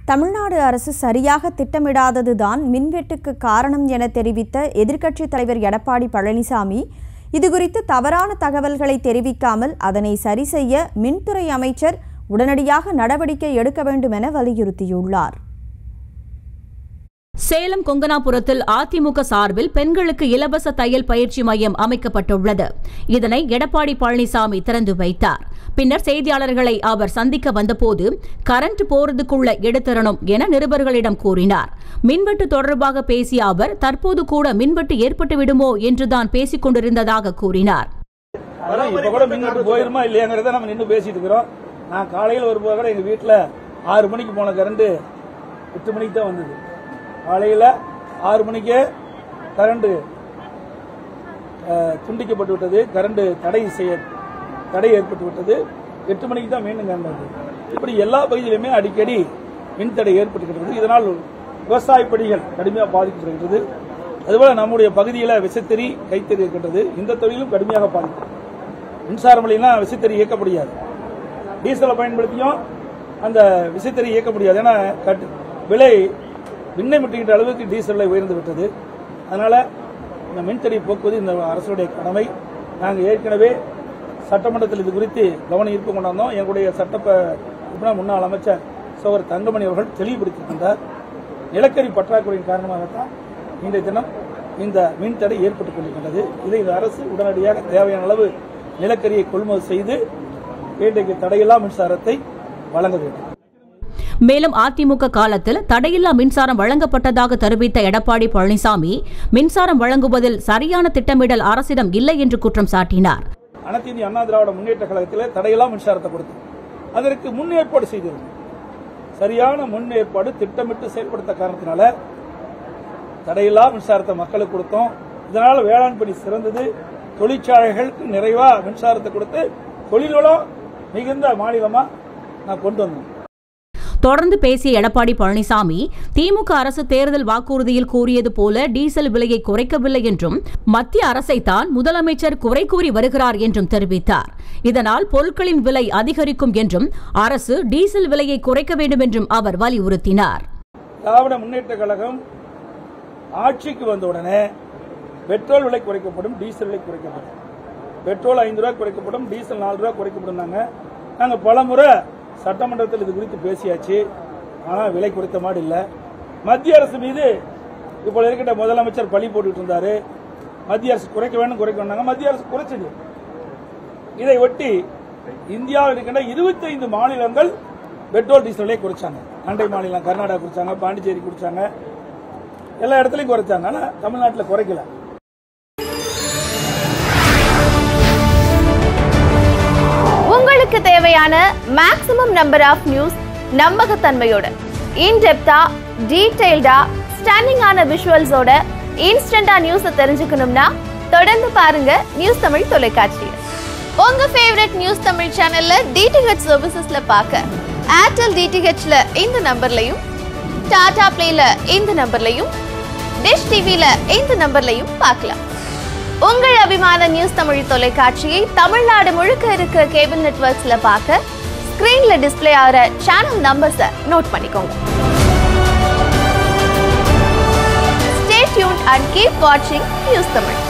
தமிழ்நாடு அரசு சரியாக திட்டமிடாததுதான் மின்வெட்டுக்கு காரணம் என தெரிவித்த எதிர்க்கட்சித் தலைவர் எடப்பாடி பழனிசாமி இதுகுறித்து தவறான தகவல்களை தெரிவிக்காமல் அதனை சரி செய்ய மின்துறை அமைச்சர் உடனடியாக நடவடிக்கை எடுக்க வேண்டும் என வலியுறுத்தியுள்ளார் சேலம் கொங்கனாபுரத்தில் அதிமுக சார்பில் பெண்களுக்கு இலவச தையல் பயிற்சி மையம் அமைக்கப்பட்டுள்ளது இதனை எடப்பாடி பழனிசாமி திறந்து வைத்தார் பின்னர் செய்தியாளர்களை அவர் சந்திக்க வந்தபோது கரண்ட் போறதுக்குள்ள எடுத்தரணும் என நிருபர்களிடம் கூறினார் மின்வெட்டு தொடர்பாக பேசிய அவர் தற்போது கூட மின்வெட்டு ஏற்பட்டு விடுமோ என்றுதான் பேசிக் கொண்டிருந்ததாக கூறினார் அதான் இப்ப கூட மின்வெட்டு போயிருமா இல்லையாங்கிறத நம்ம நின்று பேசிட்டு இருக்கிறோம் நான் காலையில் வரும்போது கூட எங்க வீட்டில் ஆறு மணிக்கு போன கரண்ட் எட்டு மணிக்கு தான் வந்தது காலையில் ஆறு மணிக்கே கரண்ட் துண்டிக்கப்பட்டு விட்டது கரண்ட் தடை செய்ய தடை ஏற்பட்டு விட்டது எட்டு மணிக்கு தான் மீண்டும் கரண்ட் வந்தது இப்படி எல்லா பகுதியிலுமே அடிக்கடி மின் தடை ஏற்பட்டுகிறது இதனால் விவசாய பணிகள் கடுமையாக பாதிக்கப்படுகிறது அதுபோல நம்முடைய பகுதியில் விசைத்தறி கைத்தறி இருக்கின்றது இந்த தொழிலும் கடுமையாக பாதிக்கிறது மின்சாரம் இல்லைன்னா விசைத்தறி இயக்க முடியாது டீசலை பயன்படுத்தியும் அந்த விசைத்தறி இயக்க முடியாது ஏன்னா கட்டு விலை விண்ணை முட்டுகின்ற அளவுக்கு டீசல் விலை உயர்ந்து விட்டது அதனால இந்த மின்தடை போக்குவது இந்த அரசுடைய கடமை நாங்கள் ஏற்கனவே சட்டமன்றத்தில் இது குறித்து கவன ஈர்ப்பு கொண்டாந்தோம் எங்களுடைய சட்டப்ப உறுப்பினர் முன்னாள் அமைச்சர் சோவர் தங்கமணி அவர்கள் தெளிவுபடுத்தியிருக்கின்றார் நிலக்கரி பற்றாக்குறையின் காரணமாகத்தான் இன்றைய தினம் இந்த மின்தடை ஏற்பட்டுக் கொண்டிருக்கின்றது இதை இந்த அரசு உடனடியாக தேவையான அளவு நிலக்கரியை கொள்முதல் செய்து இன்றைக்கு தடையில்லா மின்சாரத்தை வழங்க வேண்டும் மேலும் அதிமுக காலத்தில் தடையில்லா மின்சாரம் வழங்கப்பட்டதாக தெரிவித்த எடப்பாடி பழனிசாமி மின்சாரம் வழங்குவதில் சரியான திட்டமிடல் அரசிடம் இல்லை என்று குற்றம் சாட்டினார் அனைத்து இந்திய அண்ணா திராவிட முன்னேற்ற கழகத்தில் தடையில்லா மின்சாரத்தை கொடுத்து அதற்கு முன் ஏற்பாடு செய்திருந்தோம் சரியான முன் ஏற்பாடு திட்டமிட்டு செயல்படுத்த காரணத்தினால தடையில்லா மின்சாரத்தை மக்களுக்கு கொடுத்தோம் இதனால வேளாண் பணி சிறந்தது தொழிற்சாலைகளுக்கு நிறைவா மின்சாரத்தை கொடுத்து தொழில்வளம் மிகுந்த மாநிலமா நான் கொண்டு வந்தோம் தொடர்ந்து பேசிய எடப்பாடி பழனிசாமி திமுக அரசு தேர்தல் வாக்குறுதியில் கூறியது போல டீசல் விலையை குறைக்கவில்லை என்றும் மத்திய அரசைத்தான் முதலமைச்சர் குறை கூறி வருகிறார் என்றும் தெரிவித்தார் இதனால் பொருட்களின் விலை அதிகரிக்கும் என்றும் அரசு டீசல் விலையை குறைக்க வேண்டும் என்றும் அவர் வலியுறுத்தினார் திராவிட முன்னேற்ற கழகம் ஆட்சிக்கு வந்தவுடனே பெட்ரோல் விலை குறைக்கப்படும் டீசல் விலை குறைக்கப்படும் பெட்ரோல் ஐந்து ரூபாய் குறைக்கப்படும் டீசல் நாலு ரூபாய் குறைக்கப்படும் நாங்க நாங்க பல முறை சட்டமன்றத்தில் இது குறித்து பேசியாச்சு ஆனா விலை குறைத்த மாதிரி இல்ல மத்திய அரசு மீது இப்போ இருக்கின்ற முதலமைச்சர் பழி போட்டுட்டு இருந்தாரு மத்திய அரசு குறைக்க வேண்டும் குறைக்க வேண்டாங்க மத்திய அரசு குறைச்சது இதை ஒட்டி இந்தியாவில் இருக்கின்ற 25 மாநிலங்கள் பெட்ரோல் டீசல் விலையை குறைச்சாங்க அண்டை மாநிலம் கர்நாடகா குறைச்சாங்க பாண்டிச்சேரி குறைச்சாங்க எல்லா இடத்துலயும் குறைச்சாங்க ஆனா தமிழ்நாட்டில் குறைக்கல உங்களுக்கு தேவையான மேக்ஸிமம் நம்பர் ஆஃப் நியூஸ் நம்பகத்தன்மையோட இன்டெப்தா டீடைல்டா ஸ்டன்னிங்கான விஷுவல்ஸோட இன்ஸ்டண்டா நியூஸை தெரிஞ்சுக்கணும்னா தொடர்ந்து பாருங்க நியூஸ் தமிழ் தொலைக்காட்சி உங்க ஃபேவரட் நியூஸ் தமிழ் சேனல்ல டிடிஹெச் சர்வீசஸ்ல பார்க்க ஏர்டெல் டிடிஹெச்ல இந்த நம்பர்லையும் டாடா பிளேல இந்த நம்பர்லையும் டிஷ் டிவில இந்த நம்பர்லையும் பார்க்கலாம் உங்கள் அபிமான நியூஸ் தமிழ் தொலைக்காட்சியை தமிழ்நாடு முழுக்க இருக்க கேபிள் நெட்வொர்க்ஸ்ல பார்க்க ஸ்கிரீன்ல டிஸ்ப்ளே ஆகிற சேனல் நம்பர்ஸை நோட் பண்ணிக்கோங்க ஸ்டே டியூன் அண்ட் கீப் வாட்சிங் நியூஸ் தமிழ்